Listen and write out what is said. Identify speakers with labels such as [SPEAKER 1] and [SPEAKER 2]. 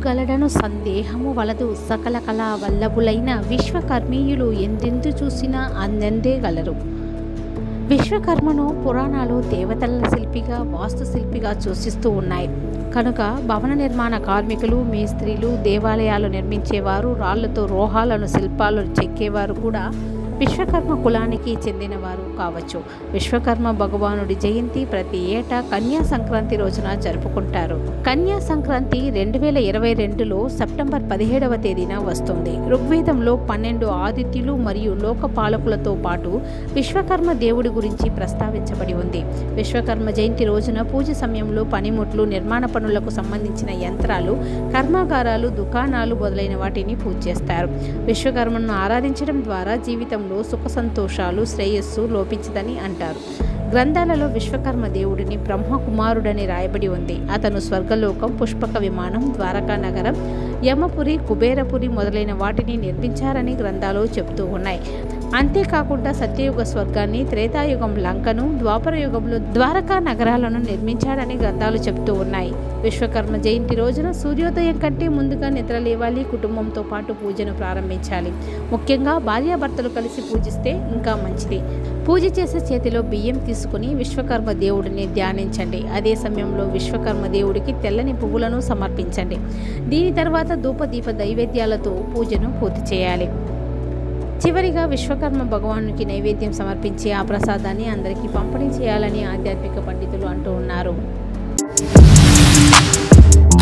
[SPEAKER 1] గలడను సందేహము వలదు సకల కళా వల్లభులైన విశ్వకర్మీయులు ఎందెందు చూసినా అందెందే గలరు విశ్వకర్మను పురాణాలు దేవతల శిల్పిగా వాస్తు శిల్పిగా సూచిస్తూ ఉన్నాయి కనుక భవన నిర్మాణ కార్మికులు మేస్త్రీలు దేవాలయాలు నిర్మించేవారు రాళ్లతో రోహాలను శిల్పాలను చెక్కేవారు కూడా విశ్వకర్మ కులానికి చెందినవారు కావచ్చు విశ్వకర్మ భగవానుడి జయంతి ప్రతి ఏటా కన్యా సంక్రాంతి రోజున జరుపుకుంటారు కన్యా సంక్రాంతి రెండు వేల ఇరవై రెండులో సెప్టెంబర్ పదిహేడవ తేదీన వస్తుంది ఋగ్వేదంలో పన్నెండు ఆదిత్యులు మరియు లోకపాలకులతో పాటు విశ్వకర్మ దేవుడి గురించి ప్రస్తావించబడి ఉంది విశ్వకర్మ జయంతి రోజున పూజ సమయంలో పనిముట్లు నిర్మాణ పనులకు సంబంధించిన యంత్రాలు కర్మాగారాలు దుకాణాలు మొదలైన వాటిని పూజ చేస్తారు విశ్వకర్మను ఆరాధించడం ద్వారా జీవితంలో సుఖ సంతోషాలు శ్రేయస్సు లోపించదని అంటారు గ్రంథాలలో విశ్వకర్మ దేవుడిని బ్రహ్మకుమారుడని రాయబడి ఉంది అతను స్వర్గలోకం పుష్పక విమానం ద్వారకా నగరం యమపురి కుబేరపురి మొదలైన వాటిని నిర్మించారని గ్రంథాలు చెబుతూ ఉన్నాయి అంతేకాకుండా సత్యయుగ స్వర్గాన్ని త్రేతాయుగం లంకను ద్వాపర యుగంలో ద్వారకా నగరాలను నిర్మించాడని గ్రంథాలు చెబుతూ ఉన్నాయి విశ్వకర్మ జయంతి రోజున సూర్యోదయం కంటే ముందుగా నిద్ర లేవాలి కుటుంబంతో పాటు పూజను ప్రారంభించాలి ముఖ్యంగా భార్యాభర్తలు కలిసి పూజిస్తే ఇంకా మంచిది పూజ చేసే చేతిలో బియ్యం తీసుకుని విశ్వకర్మ దేవుడిని ధ్యానించండి అదే సమయంలో విశ్వకర్మ దేవుడికి తెల్లని పువ్వులను సమర్పించండి దీని తర్వాత ధూపదీప నైవేద్యాలతో పూజను పూర్తి చేయాలి చివరిగా విశ్వకర్మ భగవానునికి నైవేద్యం సమర్పించి ఆ ప్రసాదాన్ని అందరికీ పంపిణీ చేయాలని ఆధ్యాత్మిక పండితులు అంటూ ఉన్నారు